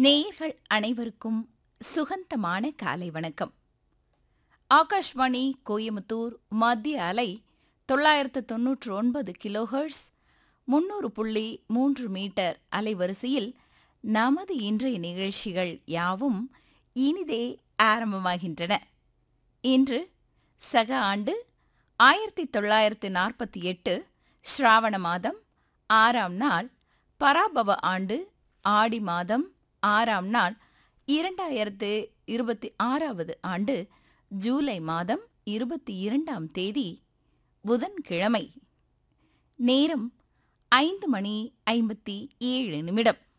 நேயர்கள் அனைவருக்கும் சுகந்தமான காலை வணக்கம் ஆகாஷ்வாணி கோயமுத்தூர் மத்திய அலை தொள்ளாயிரத்து தொன்னூற்று ஒன்பது கிலோஹெர்ட்ஸ் முன்னூறு புள்ளி மூன்று மீட்டர் அலைவரிசையில் நமது இன்றைய நிகழ்ச்சிகள் யாவும் இனிதே ஆரம்பமாகின்றன இன்று சக ஆண்டு ஆயிரத்தி தொள்ளாயிரத்து நாற்பத்தி எட்டு ஸ்ராவண மாதம் ஆறாம் நாள் பராபவ ஆண்டு ஆடி மாதம் ஆறாம் நாள் இரண்டாயிரத்து இருபத்தி ஆறாவது ஆண்டு ஜூலை மாதம் இருபத்தி இரண்டாம் தேதி புதன்கிழமை நேரம் ஐந்து மணி ஐம்பத்தி ஏழு நிமிடம்